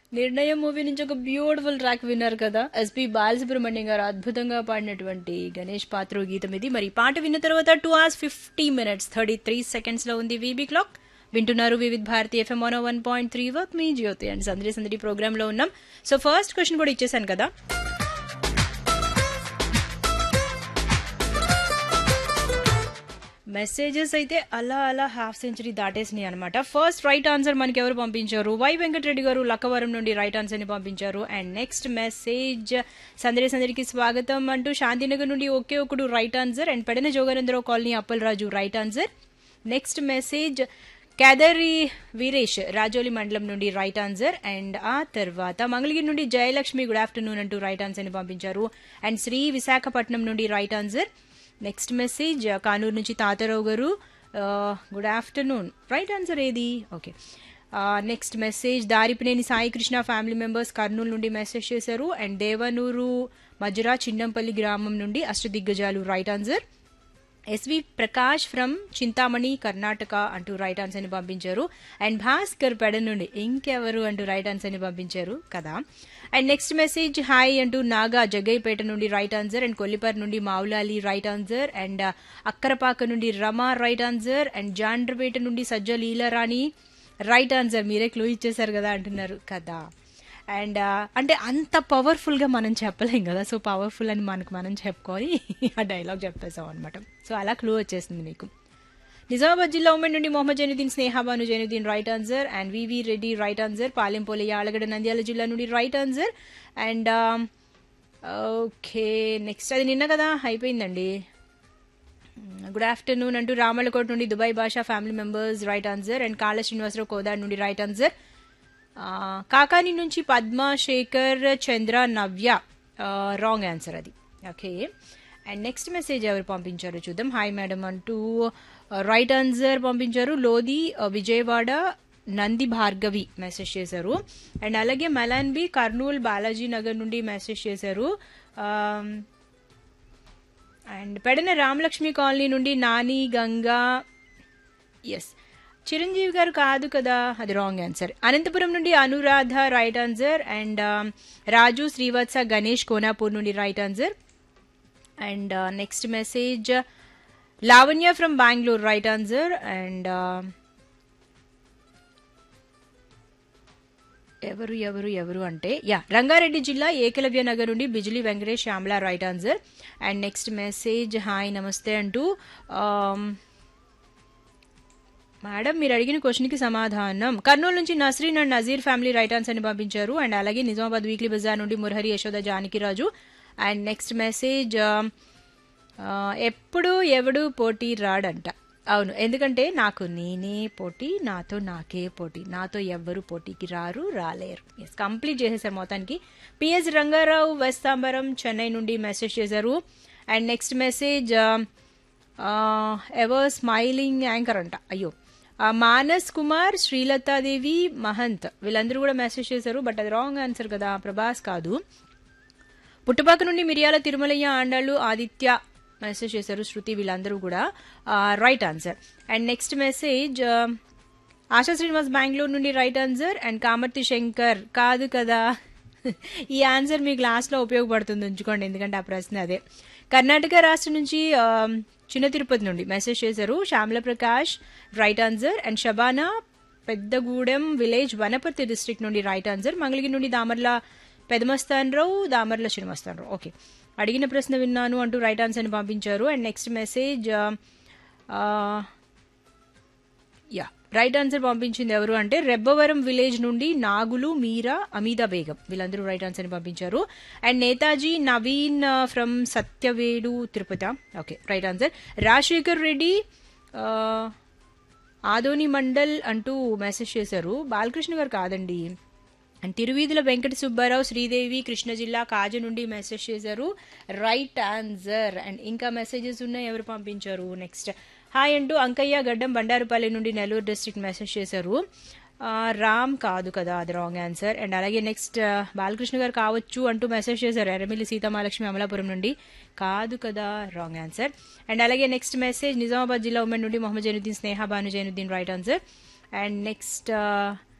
నిర్ణయం మూవీ నుంచి ఒక బ్యూటిఫుల్ ట్రాక్ విన్నారు కదా ఎస్పి బాలసుబ్రహ్మణ్యం గారు అద్భుతంగా పాడినటువంటి గణేష్ పాత్ర గీతం ఇది మరి ఈ పాట విన్న తర్వాత two hours fifty minutes thirty three seconds లో ఉంది వీబీ క్లాక్ వింటున్నారు Vividh Bharati FM one one point three work me Jyothi and సందడి సందడి ప్రోగ్రామ్ లో ఉన్నాం సో ఫస్ట్ క్వశ్చన్ కూడా ఇచ్చేసాను కదా మెసేజెస్ అయితే అలా అలా హాఫ్ సెంచరీ దాటేసినాయి అనమాట ఫస్ట్ రైట్ ఆన్సర్ మనకి ఎవరు పంపించారు వై వెంకటరెడ్డి గారు లక్కవరం నుండి రైట్ ఆన్సర్ ని పంపించారు అండ్ నెక్స్ట్ మెసేజ్ సందడి సందడికి స్వాగతం అంటూ శాంతినగర్ నుండి ఒకే ఒకడు right answer and Pedana Joganandarao colony Appalaraju right answer next message Kedari Veeresh Rajoli మండలం నుండి రైట్ ఆన్సర్ అండ్ ఆ తర్వాత మంగళగిరి నుండి జయలక్ష్మి గుడ్ ఆఫ్టర్నూన్ అంటూ రైట్ ఆన్సర్ ని పంపించారు అండ్ శ్రీ విశాఖపట్నం నుండి right answer next message Kanuru నుంచి Tatarao garu good afternoon right answer ఏది okay next message Daripineni Sai Krishna family members Kurnool నుండి మెసేజ్ చేశారు అండ్ దేవనూరు మజురా చిన్నంపల్లి గ్రామం నుండి అష్టదిగ్గజాలు right answer SV Prakash from Chintamani Karnataka అంటూ రైట్ ఆన్సర్ ని పంపించారు అండ్ భాస్కర్ పెడ నుండి ఇంకెవరు అంటూ రైట్ ఆన్సర్ ని పంపించారు కదా అండ్ నెక్స్ట్ మెసేజ్ హాయ్ అంటూ నాగా జగ్గైపేట నుండి రైట్ ఆన్సర్ అండ్ కొల్లిపర్ నుండి Mavulali right answer and Akkarapaka నుండి Rama right answer and Jandrapeta నుండి సజ్జ లీలారాణి రైట్ ఆన్సర్ మీరే క్లూ ఇచ్చేశారు కదా అంటున్నారు కదా అండ్ అంటే అంత పవర్ఫుల్గా మనం చెప్పలేం కదా సో పవర్ఫుల్ అని మనకు మనం చెప్పుకొని ఆ డైలాగ్ చెప్పేసాం అనమాట సో అలా క్లూ వచ్చేసింది మీకు నిజామాబాద్ జిల్లా ఉమెన్ నుండి Mohammed Zainuddin Snehabanu Zainuddin right answer and VV Reddy right answer Palempoli Alagada Nandyala జిల్లా నుండి right answer and okay next అది నిన్న కదా అయిపోయిందండి గుడ్ ఆఫ్టర్నూన్ అంటూ రామలకోట నుండి Dubai Basha family members right answer and Kala Srinivasarao Kodad నుండి రైట్ ఆన్సర్ కాకాని నుంచి పద్మ శేఖర్ చంద్ర నవ్య రాంగ్ ఆన్సర్ అది ఓకే అండ్ నెక్స్ట్ మెసేజ్ ఎవరు పంపించారు చూద్దాం హాయ్ మేడం అంటూ రైట్ ఆన్సర్ పంపించారు లోది విజయవాడ నంది భార్గవి మెసేజ్ చేశారు అండ్ అలాగే మలాన్ బి కర్నూలు బాలాజీ నగర్ నుండి మెసేజ్ చేశారు అండ్ పెడన రామలక్ష్మి కాలనీ నుండి నాని గంగా ఎస్ చిరంజీవి గారు కాదు కదా అది రాంగ్ ఆన్సర్ అనంతపురం నుండి Anuradha right answer and Raju Srivatsa Ganesh Konapur నుండి right answer and next message Lavanya from Bengaluru right answer and ఎవరు ఎవరు ఎవరు అంటే యా రంగారెడ్డి జిల్లా ఏకలవ్య నగర్ నుండి Bijili Venkatesh Shyamala right answer and next message hi నమస్తే అంటూ మేడం మీరు అడిగిన క్వశ్చన్కి సమాధానం కర్నూలు నుంచి Nasreen and Nazeer family right answer అని పంపించారు అండ్ అలాగే నిజామాబాద్ వీక్లీ బజార్ నుండి Murahari Yashoda Janakiraju and next message ఎప్పుడు ఎవడు పోటీ రాడంట అవును ఎందుకంటే నాకు నేనే పోటీ నాతో నాకే పోటీ నాతో ఎవ్వరు పోటీకి రారు రాలేరు ఎస్ కంప్లీట్ చేసేసారు మొత్తానికి పిఎస్ రంగారావు వెస్తాంబరం చెన్నై నుండి మెసేజ్ చేశారు and next message ever smiling anchor అంట అయ్యో మానస్ కుమార్ శ్రీలతాదేవి మహంత్ వీళ్ళందరూ కూడా మెసేజ్ చేశారు బట్ అది రాంగ్ ఆన్సర్ కదా ప్రభాస్ కాదు పుట్టుపాక నుండి మిరియాల తిరుమలయ్య ఆండాళ్ళు ఆదిత్య మెసేజ్ చేశారు శృతి వీళ్ళందరూ కూడా right answer and next message Asha Srinivas Bengaluru నుండి right answer and Kamarthi Shankar కాదు కదా ఈ ఆన్సర్ మీకు లాస్ట్లో ఉపయోగపడుతుంది ఉంచుకోండి ఎందుకంటే ఆ ప్రశ్న అదే కర్ణాటక రాష్ట్రం నుంచి చిన్న తిరుపతి నుండి మెసేజ్ చేశారు Shyamala Prakash right answer and Shabana Peddagudem village Wanaparthy district నుండి రైట్ ఆన్సర్ మంగళగిరి నుండి దామర్ల పెదమస్తానరావు దామర్ల శ్రీనిమస్తానరావు ఓకే అడిగిన ప్రశ్న విన్నాను అంటూ రైట్ ఆన్సర్ని పంపించారు and next message yeah right answer పంపించింది ఎవరు అంటే రెబ్బవరం విలేజ్ నుండి నాగులు మీరా అమీదా బేగం వీళ్ళందరూ రైట్ ఆన్సర్ని పంపించారు and Netaji Naveen from Satyavedu Tirupati okay right answer Rajasekhar Reddy Adoni మండల్ అంటూ మెసేజ్ చేశారు బాలకృష్ణ గారు కాదండి అండ్ తిరువీధుల వెంకట సుబ్బారావు శ్రీదేవి కృష్ణ జిల్లా కాజ నుండి మెసేజ్ చేశారు రైట్ ఆన్సర్ అండ్ ఇంకా మెసేజెస్ ఉన్నాయి ఎవరు పంపించారు నెక్స్ట్ హాయ్ అంటూ అంకయ్య గడ్డం బండారుపల్లి నుండి నెల్లూరు డిస్ట్రిక్ట్ మెసేజ్ చేశారు రామ్ కాదు కదా అది రాంగ్ ఆన్సర్ అండ్ అలాగే నెక్స్ట్ బాలకృష్ణ గారు కావచ్చు అంటూ మెసేజ్ చేశారు ఎర్రమిల్లి సీతామహాలక్ష్మి అమలాపురం నుండి కాదు కదా రాంగ్ ఆన్సర్ అండ్ అలాగే నెక్స్ట్ మెసేజ్ నిజామాబాద్ జిల్లా ఉమెన్ నుండి Mohammed Zainuddin Sneha Banu Zainuddin right answer and next